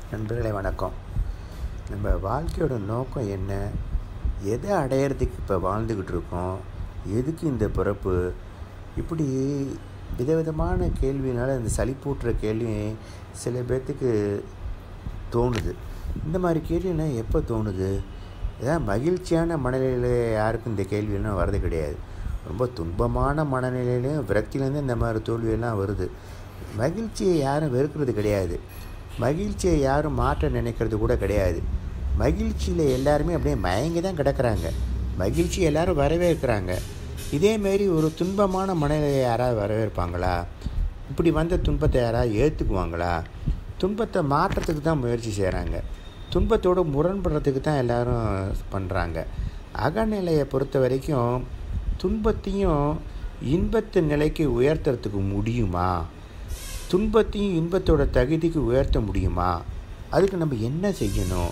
நண்பர்களே வணக்கம் நம்ம வாழ்க்கையோட நோக்கம் என்ன எதை அடையிறதுக்கு இப்போ வாழ்ந்துக்கிட்டு இருக்கோம் எதுக்கு இந்த பிறப்பு இப்படி விதவிதமான கேள்வினால இந்த சளிப்பூட்டுற கேள்வி சில பேர்த்துக்கு தோணுது இந்த மாதிரி கேள்விலாம் எப்போ தோணுது ஏதாவது மகிழ்ச்சியான மனநிலையில் யாருக்கும் இந்த கேள்வியெல்லாம் வர்றது கிடையாது ரொம்ப துன்பமான மனநிலையிலையும் விரக்தியிலேருந்து இந்த மாதிரி தோல்வியெல்லாம் வருது மகிழ்ச்சியை யாரும் வெறுக்கிறது கிடையாது மகிழ்ச்சியை யாரும் மாற்ற நினைக்கிறது கூட கிடையாது மகிழ்ச்சியில் எல்லாருமே அப்படியே மயங்கி தான் கிடக்கிறாங்க மகிழ்ச்சி எல்லாரும் வரவேற்கிறாங்க இதேமாரி ஒரு துன்பமான மனநிலையை யாராவது வரவேற்பாங்களா இப்படி வந்த துன்பத்தை யாராவது ஏற்றுக்குவாங்களா துன்பத்தை மாற்றத்துக்கு தான் முயற்சி செய்கிறாங்க துன்பத்தோடு முரண்படுறதுக்கு தான் எல்லோரும் பண்ணுறாங்க அகநிலையை பொறுத்த வரைக்கும் துன்பத்தையும் இன்பத்து நிலைக்கு உயர்த்துறதுக்கு முடியுமா துன்பத்தையும் இன்பத்தோட தகுதிக்கு உயர்த்த முடியுமா அதுக்கு நம்ம என்ன செய்யணும்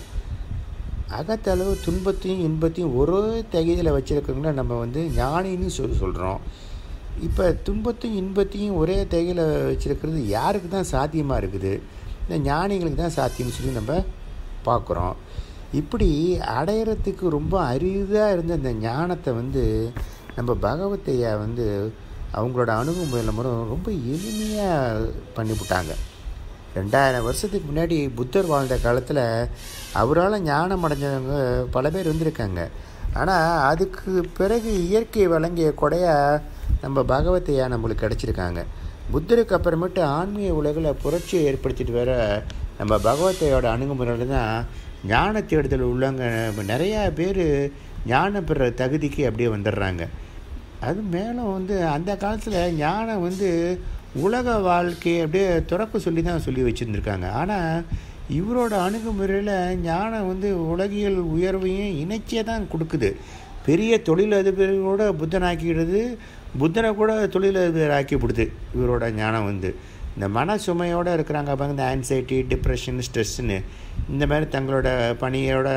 அகத்தளவு துன்பத்தையும் இன்பத்தையும் ஒரே தகுதியில் வச்சுருக்கவங்கள நம்ம வந்து ஞானின்னு சொல்லி சொல்கிறோம் இப்போ துன்பத்தையும் இன்பத்தையும் ஒரே தகுதியில் வச்சுருக்கிறது யாருக்கு தான் சாத்தியமாக இருக்குது இந்த ஞானிகளுக்கு தான் சாத்தியம்னு சொல்லி நம்ம பார்க்குறோம் இப்படி அடையிறதுக்கு ரொம்ப அரிதாக இருந்த இந்த ஞானத்தை வந்து நம்ம பகவத்தையா வந்து அவங்களோட அணுகுமுறையில் முறை ரொம்ப எளிமையாக பண்ணிவிட்டாங்க ரெண்டாயிரம் வருஷத்துக்கு முன்னாடி புத்தர் வாழ்ந்த காலத்தில் அவரால் ஞானம் அடைஞ்சவங்க பல பேர் வந்திருக்காங்க ஆனால் அதுக்கு பிறகு இயற்கை வழங்கிய கொடையாக நம்ம பகவத்தையா நம்மளுக்கு கிடச்சிருக்காங்க புத்தருக்கு அப்புறமேட்டு ஆன்மீக உலகில் புரட்சியை ஏற்படுத்திட்டு வர நம்ம பகவத்தையோட அணுகுமுறையில் தான் ஞான தேடுதல் உள்ளவங்க நிறையா பேர் ஞானம் பெற தகுதிக்கு அப்படியே வந்துடுறாங்க அது மேலும் வந்து அந்த காலத்தில் ஞானம் வந்து உலக வாழ்க்கையை அப்படியே துறக்க சொல்லி தான் சொல்லி வச்சுருந்துருக்காங்க ஆனால் இவரோட அணுகுமுறையில் ஞானம் வந்து உலகியல் உயர்வையும் இணைச்சியே தான் கொடுக்குது பெரிய தொழிலதிபர்களோட புத்தனாக்கிடுது புத்தனை கூட தொழிலதிபர் ஆக்கிவிடுது இவரோட ஞானம் வந்து இந்த மன சுமையோடு இருக்கிறாங்க பாருங்க இந்த ஆன்சைட்டி டிப்ரெஷன் ஸ்ட்ரெஸ்ஸுன்னு இந்த மாதிரி தங்களோட பணியோட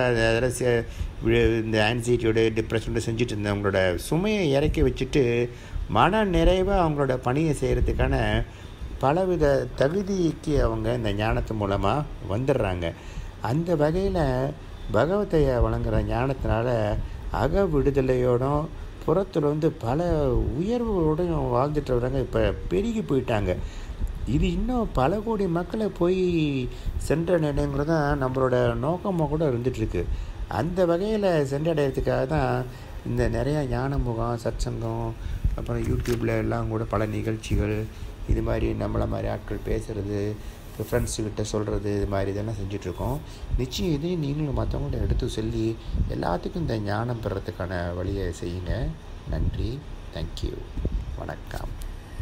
இந்த ஆன்சைட்டியோட டிப்ரெஷனோட செஞ்சுட்டு இருந்தவங்களோட சுமையை இறக்கி வச்சுட்டு மன நிறைவாக அவங்களோட பணியை செய்கிறதுக்கான பலவித தகுதிக்கு அவங்க இந்த ஞானத்து மூலமாக வந்துடுறாங்க அந்த வகையில் பகவத்தையை வழங்குகிற ஞானத்தினால அக விடுதலையோடும் புறத்தில் வந்து பல உயர்வுகளோடையும் வாழ்ந்துட்டு வர்றாங்க இப்போ பெருகி போயிட்டாங்க இது இன்னும் பல கோடி மக்களை போய் சென்றடைங்கிறது தான் நம்மளோட நோக்கமாக கூட இருந்துகிட்ருக்கு அந்த வகையில் சென்றடைகிறதுக்காக தான் இந்த நிறையா ஞான முகம் சத்சங்கம் அப்புறம் யூடியூப்பில் எல்லாம் கூட பல நிகழ்ச்சிகள் இது மாதிரி நம்மளை மாதிரி ஆட்கள் பேசுகிறது இப்போ ஃப்ரெண்ட்ஸுக்கிட்ட சொல்கிறது இது மாதிரி இதெல்லாம் செஞ்சிட்ருக்கோம் நிச்சயம் இதையும் நீங்களும் மற்றவங்கள்ட்ட எடுத்து சொல்லி எல்லாத்துக்கும் இந்த ஞானம் பெறத்துக்கான வழியை செய்யுங்க நன்றி தேங்க்யூ வணக்கம்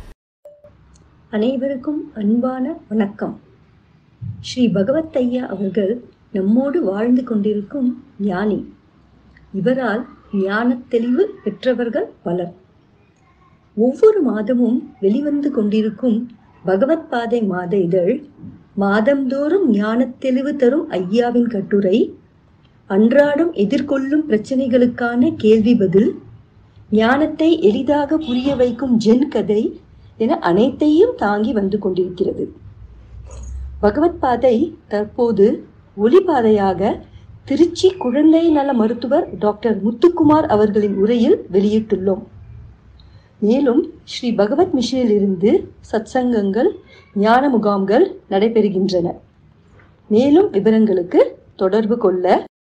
அனைவருக்கும் அன்பான வணக்கம் ஸ்ரீ பகவத் ஐயா அவர்கள் நம்மோடு வாழ்ந்து கொண்டிருக்கும் ஞானி இவரால் ஞானத் தெளிவு பெற்றவர்கள் பலர் ஒவ்வொரு மாதமும் வெளிவந்து கொண்டிருக்கும் பகவத் பாதை மாத இதழ் மாதந்தோறும் ஞானத் தெளிவு தரும் ஐயாவின் கட்டுரை அன்றாடம் எதிர்கொள்ளும் பிரச்சனைகளுக்கான கேள்வி பதில் ஞானத்தை எளிதாக புரிய வைக்கும் ஜென் கதை என அனைத்தையும் தாங்கி வந்து கொண்டிருக்கிறது பகவத் பாதை தற்போது ஒளிபாதையாக திருச்சி குழந்தை நல மருத்துவர் டாக்டர் முத்துக்குமார் அவர்களின் உரையில் வெளியிட்டுள்ளோம் மேலும் ஸ்ரீ பகவத் மிஷனில் இருந்து சத்சங்கங்கள் ஞான முகாம்கள் நடைபெறுகின்றன மேலும் விவரங்களுக்கு தொடர்பு கொள்ள